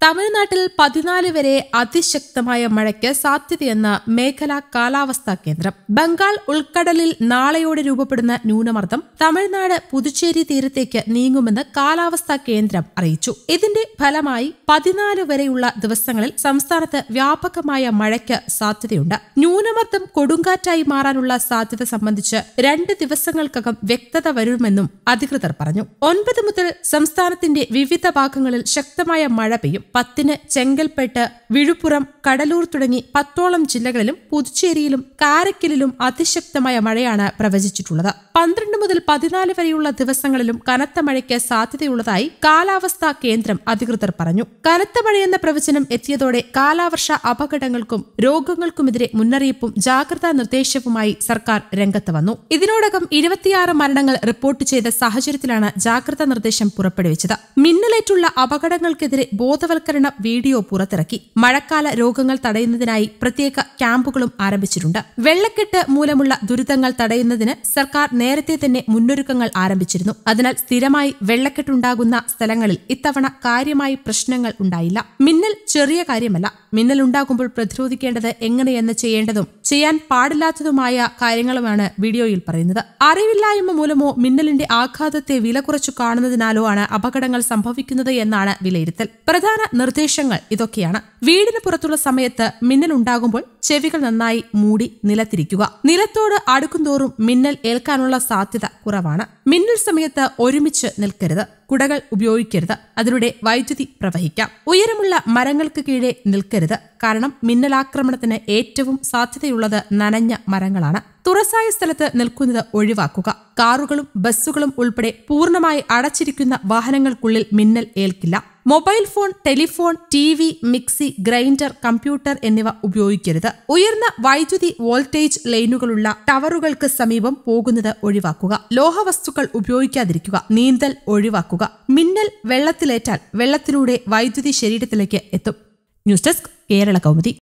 തമിഴ്നാട്ടിൽ പതിനാല് വരെ അതിശക്തമായ മഴയ്ക്ക് സാധ്യതയെന്ന് മേഖലാ കാലാവസ്ഥാ കേന്ദ്രം ബംഗാൾ ഉൾക്കടലിൽ നാളെയോടെ രൂപപ്പെടുന്ന ന്യൂനമർദ്ദം തമിഴ്നാട് പുതുച്ചേരി തീരത്തേക്ക് നീങ്ങുമെന്ന് കാലാവസ്ഥാ കേന്ദ്രം അറിയിച്ചു ഇതിന്റെ ഫലമായി പതിനാല് വരെയുള്ള ദിവസങ്ങളിൽ സംസ്ഥാനത്ത് വ്യാപകമായ മഴയ്ക്ക് സാധ്യതയുണ്ട് ന്യൂനമർദ്ദം കൊടുങ്കാറ്റായി മാറാനുള്ള സാധ്യത സംബന്ധിച്ച് രണ്ട് ദിവസങ്ങൾക്കകം വ്യക്തത വരുമെന്നും അധികൃതർ പറഞ്ഞു ഒൻപത് മുതൽ സംസ്ഥാനത്തിന്റെ വിവിധ ഭാഗങ്ങളിൽ ശക്തമായ മഴ പെയ്യും പത്തിന് ചെങ്കൽപ്പെട്ട് വിഴുപ്പുറം കടലൂർ തുടങ്ങി പത്തോളം ജില്ലകളിലും പുതുച്ചേരിയിലും കാരക്കലിലും അതിശക്തമായ മഴയാണ് പ്രവചിച്ചിട്ടുള്ളത് പന്ത്രണ്ട് മുതൽ പതിനാല് വരെയുള്ള ദിവസങ്ങളിലും കനത്ത മഴയ്ക്ക് സാധ്യതയുള്ളതായി കാലാവസ്ഥാ കേന്ദ്രം അധികൃതർ പറഞ്ഞു കനത്ത മഴയെന്ന പ്രവചനം എത്തിയതോടെ കാലാവർഷ അപകടങ്ങൾക്കും രോഗങ്ങൾക്കുമെതിരെ മുന്നറിയിപ്പും ജാഗ്രതാ നിർദ്ദേശവുമായി സർക്കാർ രംഗത്ത് വന്നു ഇതിനോടകം ഇരുപത്തിയാറ് മരണങ്ങൾ റിപ്പോർട്ട് ചെയ്ത സാഹചര്യത്തിലാണ് ജാഗ്രതാ നിർദ്ദേശം പുറപ്പെടുവിച്ചത് മിന്നലേറ്റുള്ള അപകടങ്ങൾക്കെതിരെ ബോധവൽക്കരണ വീഡിയോ പുറത്തിറക്കി മഴക്കാല രോഗങ്ങൾ തടയുന്നതിനായി പ്രത്യേക ക്യാമ്പുകളും ആരംഭിച്ചിട്ടുണ്ട് വെള്ളക്കെട്ട് മൂലമുള്ള ദുരിതങ്ങൾ തടയുന്നതിന് സർക്കാർ നേരത്തെ തന്നെ മുന്നൊരുക്കങ്ങൾ ആരംഭിച്ചിരുന്നു അതിനാൽ സ്ഥിരമായി വെള്ളക്കെട്ടുണ്ടാകുന്ന സ്ഥലങ്ങളിൽ ഇത്തവണ കാര്യമായി പ്രശ്നങ്ങൾ ഉണ്ടായില്ല മിന്നൽ ചെറിയ കാര്യമല്ല മിന്നൽ ഉണ്ടാകുമ്പോൾ പ്രതിരോധിക്കേണ്ടത് എങ്ങനെയെന്ന് ചെയ്യേണ്ടതും ചെയ്യാൻ പാടില്ലാത്തതുമായ കാര്യങ്ങളുമാണ് വീഡിയോയിൽ പറയുന്നത് അറിവില്ലായ്മ മൂലമോ മിന്നലിന്റെ ആഘാതത്തെ വില കുറച്ചു കാണുന്നതിനാലോ ആണ് അപകടങ്ങൾ സംഭവിക്കുന്നത് എന്നാണ് വിലയിരുത്തൽ പ്രധാന നിർദ്ദേശങ്ങൾ ഇതൊക്കെയാണ് വീടിന് പുറത്തുള്ള സമയത്ത് മിന്നൽ ഉണ്ടാകുമ്പോൾ ചെവികൾ നന്നായി മൂടി നിലത്തിരിക്കുക നിലത്തോട് അടുക്കുംതോറും മിന്നൽ ഏൽക്കാനുള്ള സാധ്യത കുറവാണ് മിന്നൽ സമയത്ത് ഒരുമിച്ച് നിൽക്കരുത് കുടകൾ ഉപയോഗിക്കരുത് അതിലൂടെ വൈദ്യുതി പ്രവഹിക്കാം ഉയരമുള്ള മരങ്ങൾക്ക് കീഴെ നിൽക്കരുത് കാരണം മിന്നലാക്രമണത്തിന് ഏറ്റവും സാധ്യതയുള്ളത് നനഞ്ഞ മരങ്ങളാണ് തുറസായ സ്ഥലത്ത് നിൽക്കുന്നത് ഒഴിവാക്കുക കാറുകളും ബസ്സുകളും ഉൾപ്പെടെ പൂർണ്ണമായി അടച്ചിരിക്കുന്ന വാഹനങ്ങൾക്കുള്ളിൽ മിന്നൽ ഏൽക്കില്ല mobile phone telephone T V mixie grinder computer എന്നിവ ഉപയോഗിക്കരുത് ഉയർന്ന വൈദ്യുതി വോൾട്ടേജ് ലൈനുകളുള്ള ടവറുകൾക്ക് സമീപം പോകുന്നത് ഒഴിവാക്കുക ലോഹവസ്തുക്കൾ ഉപയോഗിക്കാതിരിക്കുക നീന്തൽ ഒഴിവാക്കുക മിന്നൽ വെള്ളത്തിലേറ്റാൽ വെള്ളത്തിലൂടെ വൈദ്യുതി ശരീരത്തിലേക്ക് എത്തും ന്യൂസ് ഡെസ്ക് കേരള കൗമുദി